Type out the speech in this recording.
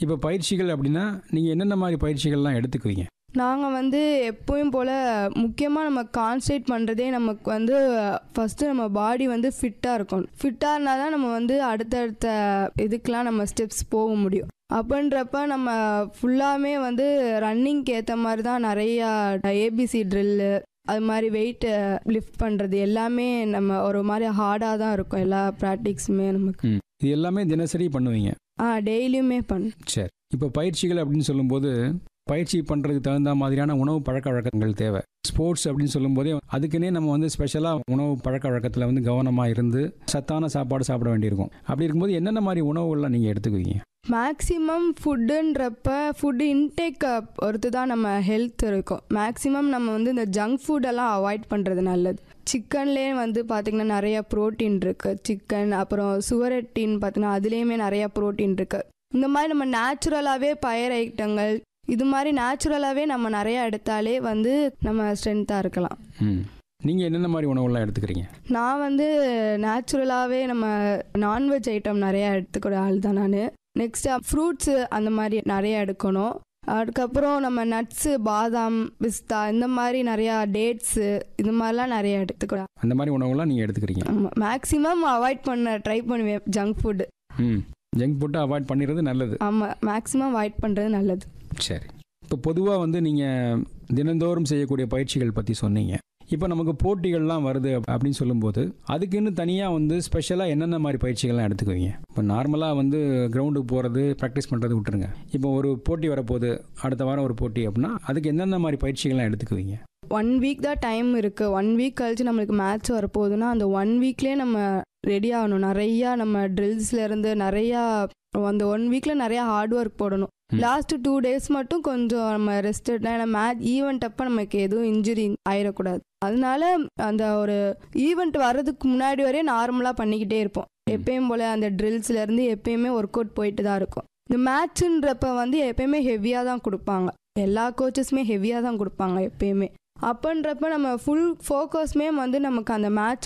இப்போ பயிற்சிகள் அப்படின்னா நீங்கள் என்னென்ன மாதிரி பயிற்சிகள்லாம் எடுத்துக்குவீங்க நாங்கள் வந்து எப்பவும் போல் முக்கியமாக நம்ம கான்சன்ட்ரேட் பண்ணுறதே நமக்கு வந்து ஃபஸ்ட்டு நம்ம பாடி வந்து ஃபிட்டாக இருக்கணும் ஃபிட்டாக இருந்தால் தான் நம்ம வந்து அடுத்தடுத்த இதுக்கெலாம் நம்ம ஸ்டெப்ஸ் போக முடியும் அப்படின்றப்ப நம்ம ஃபுல்லாமே வந்து ரன்னிங்க்கு ஏற்ற மாதிரி தான் நிறையா ஏபிசி ட்ரில்லு அது மாதிரி வெயிட் லிஃப்ட் பண்ணுறது எல்லாமே நம்ம ஒரு மாதிரி ஹார்டாக தான் இருக்கும் எல்லா ப்ராக்டிக்ஸுமே நமக்கு ம் இது எல்லாமே தினசரி பண்ணுவீங்க ஆ டெய்லியுமே பண்ண சரி இப்போ பயிற்சிகள் அப்படின்னு சொல்லும்போது பயிற்சி பண்ணுறதுக்கு தகுந்த மாதிரியான உணவு பழக்க வழக்கங்கள் தேவை ஸ்போர்ட்ஸ் அப்படின்னு சொல்லும்போதே அதுக்குன்னே நம்ம வந்து ஸ்பெஷலாக உணவு பழக்க வழக்கத்தில் வந்து கவனமாக இருந்து சத்தான சாப்பாடு சாப்பிட வேண்டியிருக்கும் அப்படி இருக்கும்போது என்னென்ன மாதிரி உணவுகள்லாம் நீங்கள் எடுத்துக்குவீங்க மேக்ஸிமம் ஃபுட்டுன்றப்ப ஃபுட்டு இன்டேக்கை பொறுத்து தான் நம்ம ஹெல்த் இருக்கும் மேக்ஸிமம் நம்ம வந்து இந்த ஜங்க் ஃபுட்டெல்லாம் அவாய்ட் பண்ணுறது நல்லது சிக்கன்லேயே வந்து பார்த்திங்கன்னா நிறைய ப்ரோட்டீன் இருக்குது சிக்கன் அப்புறம் சுவரட்டின்னு பார்த்தீங்கன்னா அதுலேயுமே நிறைய ப்ரோட்டீன் இருக்குது இந்த மாதிரி நம்ம நேச்சுரலாகவே பயிர் ஐட்டங்கள் இது மாதிரி நேச்சுரலாகவே நம்ம நிறைய எடுத்தாலே வந்து நம்ம ஸ்ட்ரென்த்தாக இருக்கலாம் ம் நீங்கள் என்னென்ன மாதிரி உணவுகள்லாம் எடுத்துக்கிறீங்க நான் வந்து நேச்சுரலாகவே நம்ம நான்வெஜ் ஐட்டம் நிறையா எடுத்துக்கிற ஆள் தான் நான் நெக்ஸ்ட்டு ஃப்ரூட்ஸு அந்த மாதிரி நிறைய எடுக்கணும் அதுக்கப்புறம் நம்ம நட்ஸு பாதாம் பிஸ்தா இந்த மாதிரி நிறையா டேட்ஸு இது மாதிரிலாம் நிறைய எடுத்துக்கூடாது அந்த மாதிரி உணவுகள்லாம் நீங்கள் எடுத்துக்கிறீங்க ஆமாம் மேக்ஸிமம் அவாய்ட் பண்ண ட்ரை பண்ணுவேன் ஜங்க் ஃபுட்டு ம் ஜங்க் ஃபுட்டை அவாய்ட் பண்ணிடுறது நல்லது ஆமாம் மேக்ஸிமம் அவாய்ட் பண்ணுறது நல்லது சரி இப்போ பொதுவாக வந்து நீங்கள் தினந்தோறும் செய்யக்கூடிய பயிற்சிகள் பற்றி சொன்னீங்க இப்போ நமக்கு போட்டிகள்லாம் வருது அப்படின்னு சொல்லும்போது அதுக்குன்னு தனியாக வந்து ஸ்பெஷலாக என்னென்ன மாதிரி பயிற்சிகள்லாம் எடுத்துக்குவீங்க இப்போ நார்மலாக வந்து கிரவுண்டுக்கு போகிறது ப்ராக்டிஸ் பண்ணுறது விட்டுருங்க இப்போ ஒரு போட்டி வரப்போகுது அடுத்த வாரம் ஒரு போட்டி அப்படின்னா அதுக்கு என்னென்ன மாதிரி பயிற்சிகள்லாம் எடுத்துக்குவீங்க ஒன் வீக் தான் டைம் இருக்குது ஒன் வீக் கழிச்சு நம்மளுக்கு மேட்ச் வரப்போகுதுன்னா அந்த ஒன் வீக்லேயே நம்ம ரெடி ஆகணும் நிறையா நம்ம ட்ரில்ஸ்லேருந்து நிறையா அந்த ஒன் வீக்கில் நிறையா ஹார்ட் ஒர்க் போடணும் ம். லாஸ்ட் டூ டேஸ் மட்டும் கொஞ்சம் நம்ம ரெஸ்ட் ஏன்னா மேட்ச் ஈவெண்ட் அப்போ நமக்கு எதுவும் இன்ஜுரி ஆயிடக்கூடாது அதனால அந்த ஒரு ஈவெண்ட் வர்றதுக்கு முன்னாடி வரையும் நார்மலாக பண்ணிக்கிட்டே இருப்போம் எப்பயும் போல் அந்த ட்ரில்ஸ்லேருந்து எப்பயுமே ஒர்க் அவுட் போயிட்டு தான் இருக்கும் இந்த மேட்ச்சுன்றப்ப வந்து எப்பயுமே ஹெவியாக தான் கொடுப்பாங்க எல்லா கோச்சஸுமே ஹெவியாக தான் கொடுப்பாங்க எப்பயுமே அப்பன்றப்ப நம்ம ஃபுல் ஃபோக்கஸ்மே வந்து நமக்கு அந்த மேட்ச்